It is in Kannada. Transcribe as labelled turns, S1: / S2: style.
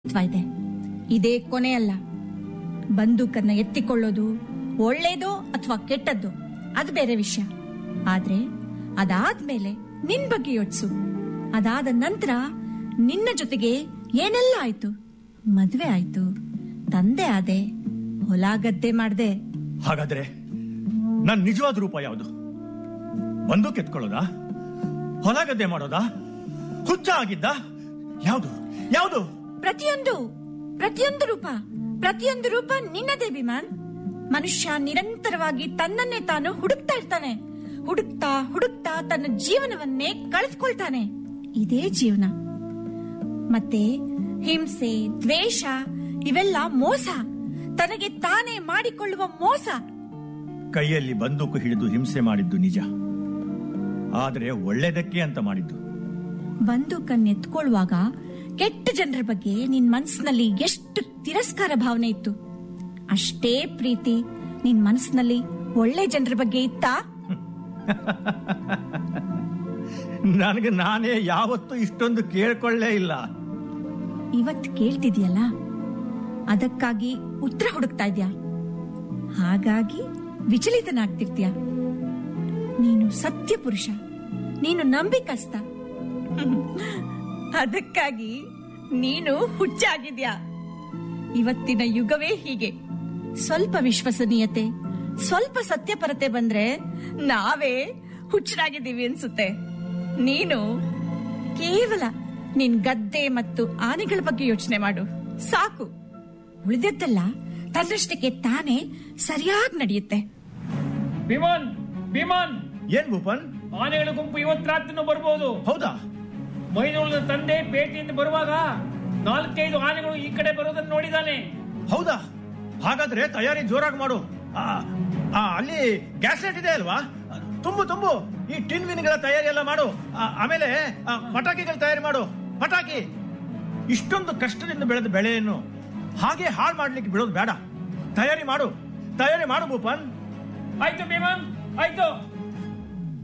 S1: ತ್ವ ಇದೆ ಇದೇ ಕೊನೆಯಲ್ಲ ಬಂದೂಕನ್ನ ಎತ್ತಿಕೊಳ್ಳೋದು ಒಳ್ಳೇದೋ ಅಥವಾ ಕೆಟ್ಟದ್ದು ಅದು ಬೇರೆ ವಿಷಯ ಆದ್ರೆ ಅದಾದ್ಮೇಲೆ ನಿನ್ ಬಗ್ಗೆ ಯೋಚಿಸು ಅದಾದ ನಂತರ ನಿನ್ನ ಜೊತೆಗೆ ಏನೆಲ್ಲ ಆಯ್ತು ಮದ್ವೆ ಆಯ್ತು ತಂದೆ ಆದೆ ಹೊಲ ಗದ್ದೆ ಮಾಡ್ದೆ
S2: ಹಾಗಾದ್ರೆ ನನ್ ನಿಜವಾದ ರೂಪ ಯಾವುದು ಬಂದೂಕ್ ಎತ್ಕೊಳ್ಳೋದಾ ಹೊಲ ಗದ್ದೆ ಮಾಡೋದಾ ಹುಚ್ಚ ಆಗಿದ್ದ ಯಾವುದು ಯಾವುದು
S1: ಪ್ರತಿಯೊಂದು ಪ್ರತಿಯೊಂದು ರೂಪ ಪ್ರತಿಯೊಂದು ರೂಪ ನಿನ್ನದೇ ವಿಮಾನ್ ಮನುಷ್ಯ ನಿರಂತರವಾಗಿ ತನ್ನನ್ನೇ ತಾನು ಹುಡುಕ್ತಾ ಇರ್ತಾನೆ ಹುಡುಕ್ತಾ ಹುಡುಕ್ತಾ ತನ್ನ ಜೀವನವನ್ನೇ ಕಳೆದುಕೊಳ್ತಾನೆ ಇದೇ ಜೀವನ ಮತ್ತೆ ಹಿಂಸೆ ದ್ವೇಷ ಇವೆಲ್ಲ ಮೋಸ ತನಗೆ ತಾನೇ ಮಾಡಿಕೊಳ್ಳುವ ಮೋಸ
S2: ಕೈಯಲ್ಲಿ ಬಂದೂಕು ಹಿಡಿದು ಹಿಂಸೆ ಮಾಡಿದ್ದು ನಿಜ ಆದ್ರೆ ಒಳ್ಳೇದಕ್ಕೆ ಅಂತ ಮಾಡಿದ್ದು
S1: ಬಂದೂಕನ್ನ ಎತ್ಕೊಳ್ಳುವಾಗ ಕೆಟ್ಟ ಜನರ ಬಗ್ಗೆ ನಿನ್ ಮನಸ್ಸಿನಲ್ಲಿ ಎಷ್ಟು ತಿರಸ್ಕಾರ ಭಾವನೆ ಇತ್ತು ಅಷ್ಟೇ ಪ್ರೀತಿ ನಿನ್ ಮನಸ್ಸಿನಲ್ಲಿ ಒಳ್ಳೆ ಜನರ ಬಗ್ಗೆ ಇತ್ತಾ
S2: ನನಗೆ ನಾನೇ ಯಾವತ್ತೂ ಇಷ್ಟೊಂದು ಕೇಳ್ಕೊಳ್ಳೇ ಇಲ್ಲ
S1: ಇವತ್ ಕೇಳ್ತಿದ್ಯಲ್ಲ ಅದಕ್ಕಾಗಿ ಉತ್ತರ ಹುಡುಕ್ತಾ ಇದ್ಯಾ ಹಾಗಾಗಿ ವಿಚಲಿತನಾಗ್ತಿರ್ತೀಯ ನೀನು ಸತ್ಯ ಪುರುಷ ನೀನು ನಂಬಿಕಸ್ತ ಅದಕ್ಕಾಗಿ ನೀನು ಹುಚ್ಚಾಗಿದ್ಯಾ ಇವತ್ತಿನ ಯುಗವೇ ಹೀಗೆ ಸ್ವಲ್ಪ ವಿಶ್ವಸನೀಯತೆ ಸ್ವಲ್ಪ ಸತ್ಯಪರತೆ ಬಂದ್ರೆ ನಾವೇ ಹುಚ್ಚರಾಗಿದ್ದೀವಿ ಅನ್ಸುತ್ತೆ ನೀನು ಕೇವಲ ನಿನ್ ಗದ್ದೆ ಮತ್ತು ಆನೆಗಳ ಬಗ್ಗೆ ಯೋಚನೆ ಮಾಡು ಸಾಕು ಉಳಿದದ್ದೆಲ್ಲ ತನ್ನಷ್ಟಕ್ಕೆ ತಾನೇ ಸರಿಯಾಗಿ ನಡೆಯುತ್ತೆ
S3: ವಿಮಾನ್ ವಿಮಾನ್
S2: ಏನ್ ಭೂಪನ್
S3: ಆನೆಗಳ ಗುಂಪು ಇವತ್ತು ರಾತ್ರಿನೂ ಬರ್ಬೋದು
S2: ಹೌದಾ
S3: ಮೈದೂಳದ ತಂದೆ ಪೇಟೆಯಿಂದ ಬರುವಾಗ ನಾಲ್ಕೈದು ಆನೆಗಳು ಈ ಕಡೆ ಬರೋದನ್ನು ನೋಡಿದಾನೆ
S2: ಹೌದಾ ಹಾಗಾದ್ರೆ ತಯಾರಿ ಜೋರಾಗಿ ಮಾಡು ಆ, ಆ, ಅಲ್ಲಿ ಗ್ಯಾಸ್ ಲೈಟ್ ಇದೆ ಅಲ್ವಾ ತುಂಬು ತುಂಬು ಈ ಟಿನ್ ವಿನ್ಗಳ ತಯಾರಿ ಎಲ್ಲ ಮಾಡು ಆ, ಆಮೇಲೆ ಆ, ಪಟಾಕಿಗಳ ತಯಾರಿ ಮಾಡು ಪಟಾಕಿ ಇಷ್ಟೊಂದು ಕಷ್ಟದಿಂದ ಬೆಳೆದ ಬೆಳೆಯನ್ನು ಹಾಗೆ ಹಾಳು ಮಾಡ್ಲಿಕ್ಕೆ ಬಿಡೋದು ಬೇಡ ತಯಾರಿ ಮಾಡು ತಯಾರಿ ಮಾಡು ಭೂಪನ್
S3: ಆಯ್ತು ವಿಮಾನ್ ಆಯ್ತು